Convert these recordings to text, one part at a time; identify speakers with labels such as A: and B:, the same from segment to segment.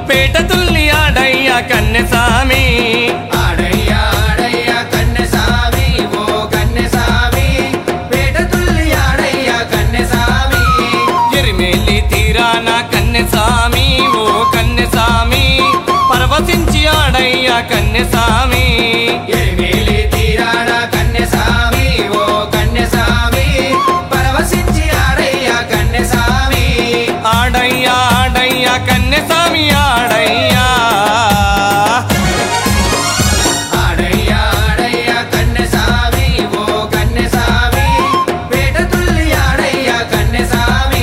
A: పేట తుల్లి ఆడయ్య కన్నెసామి
B: ఆడయ్యా ఆడయ్యా కన్నెసామి ఓ కన్నెసామి పేట తుల్లి ఆడయ్యా కన్నెసామి
A: ఎరిమేలి తీరాన కన్నెసామి ఓ కన్నెసామి పరవశించి ఆడయ్య కన్నెసామి
B: ఎరిమేలి తీరాన కన్నెసామి ఓ కన్నెసామి పరవశించి ఆడయ్యా కన్నెసామి
A: ఆడయ్య ఆడయ్య కన్నెసామి ఆడయ్యా
B: ఆడయ్యా ఆడయ్యా కన్నెసామి ఓ కన్నెసామి పేట తుల్లి ఆడయ్యా కన్నెసామి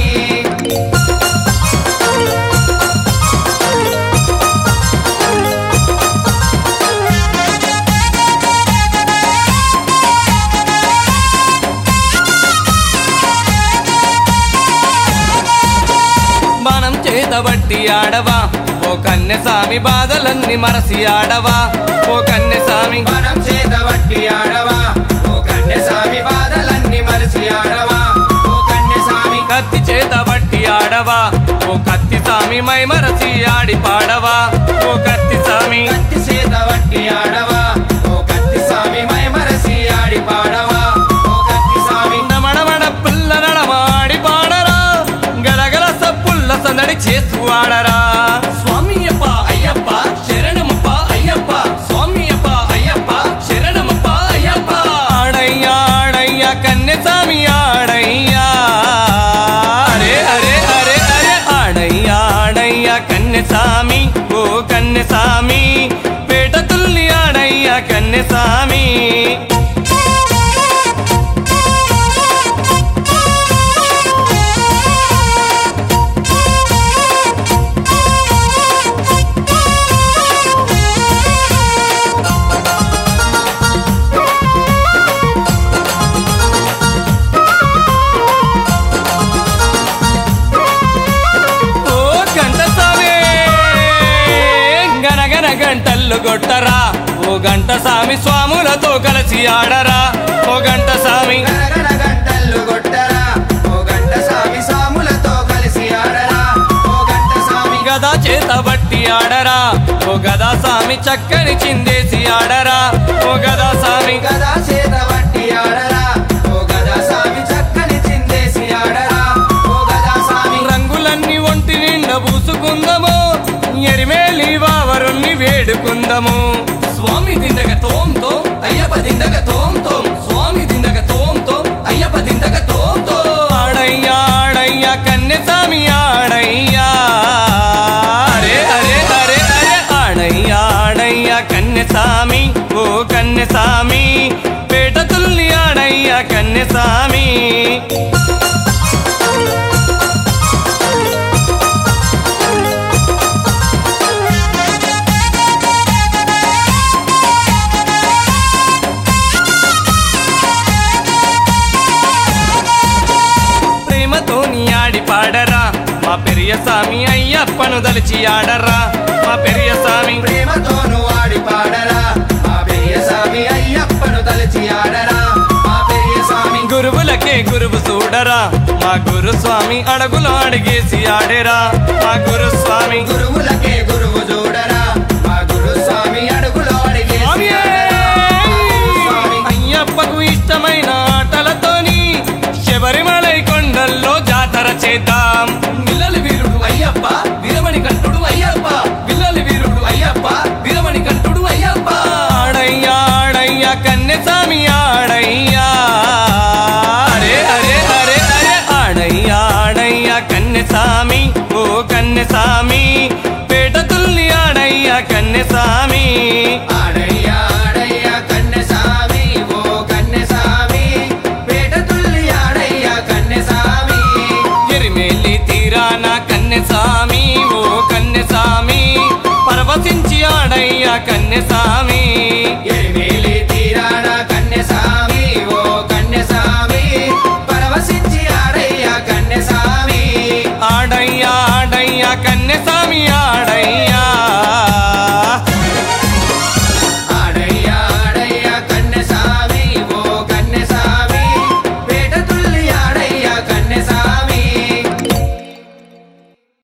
A: మనం చేతబట్టి ఆడవా ఓ కన్నెసామి బాధలన్నీ మరసి ఆడవా ఓ కన్నెసామి
B: మనం చేత వట్టి ఆడవా ఓ కన్నెసామి బాధలన్నీ మరిచి ఆడవా ఓ కన్నెసామి
A: కత్తి చేత బట్టి ఆడవా ఓ కత్తి సామి మై మరసి ఆడి పాడవా ఓ కత్తి సామి
B: కత్తి చేత వట్టి ఆడవా ఓ కత్తి సామి మై మరసి ఆడి పాడవా ఓ కత్తి సామి
A: మడమడ పుల్ల నడమాడి పాడరా గలగల సప్పుల్ల సందడి చేస్తూ ఆడరా స్వామి అప్ప అయ్యప్ప శరణమప్ప అయ్యప్ప స్వామి అప్ప అయ్యప్ప శరణమప్ప అయ్యప్ప ఆడయ్యా ఆడయ్యా కన్నెసామి ఆడయ్యా అరే అరే అరే అరే ఆడయ్యా ఆడయ్యా కన్నెసామి ఓ కన్నెసామి పేట తుల్లి ఆడయ్యా కన్నెసామి ఓ గంట సామి గనగన గంటలు కొట్టరా ఓ గంట సామి స్వాములతో కలిసి ఆడరా ఓ గంట సామి
B: గనగన గంటలు కొట్టరా ఓ గంట సామి సాములతో కలిసి ఆడరా ఓ గంట సామి
A: గదా చేత బట్టి ఆడరా ఓ గదా సామి చక్కని చిందేసి ఆడరా ఓ గదా సామి
B: గదా చేత వట్టి ఆడరా ఓ గదా సామి చక్కని చిందేసి ఆడరా ఓ గదా సామి
A: రంగులన్నీ ఒంటి నిండా పూసుకుందము ఎరిమేలి వావరుణ్ణి వేడుకుందము స్వామి దిందగ తోం తోం అయ్యప్ప దిందగ తోం తోం స్వామి దిందగ తోం తోం అయ్యప్ప దిందగ తోం తోం ఆడయ్యా ఆడయ్యా కన్నెసామి ఆడయ్యా అరే అరే అరే అరే ఆడయ్యా ఆడయ్యా కన్నెసామి ఓ కన్నెసామి పేట తుల్లి ఆడయ్యా కన్నెసామి ప్రేమతోని ఆడి పాడరా మా పెరియ స్వామి అయ్యప్పను దలిచి ఆడరా మా పెరియ స్వామి
B: ప్రేమతోను ఆడి పాడరా మా పెరియ సామి అయ్యప్పను తలచి ఆడరా మా పెరియ సామి
A: గురువులకే గురువు చూడరా మా గురు స్వామి అడుగులు అడిగేసి ఆడేరా మా గురు స్వామి
B: గురువులకే గురువు చూడరా మా గురు స్వామి అడుగులో అడిగే
A: స్వామియే! అయ్యప్పకు ఇష్టమైన ఆటలతోని శబరిమలై కొండల్లో జాతర చేద్దాం పిల్లలు వీరుడు అయ్యప్ప వీరమణి కంటుడు అయ్యప్ప పిల్లలు వీరుడు అయ్యప్ప వీరమణి కంటుడు అయ్యప్ప ఆడయ్యా ఆడయ్యా కన్నెసామి ఆడయ్యా అరే అరే అరే అరే ఆడయ్యా ఆడయ్యా కన్నెసామి ఓ కన్నెసామి పేట తుల్లి ఆడయ్యా కన్నెసామి
B: ఆడయ్యా ఆడయ్యా కన్నెసామి ఓ కన్నెసామి పేట తుల్లి ఆడయ్యా కన్నెసామి
A: ఎరిమేలి తీరాన కన్నెసామి ఓ కన్నెసామి పరవశించి ఆడయ్యా కన్నెసామి
B: ఎరి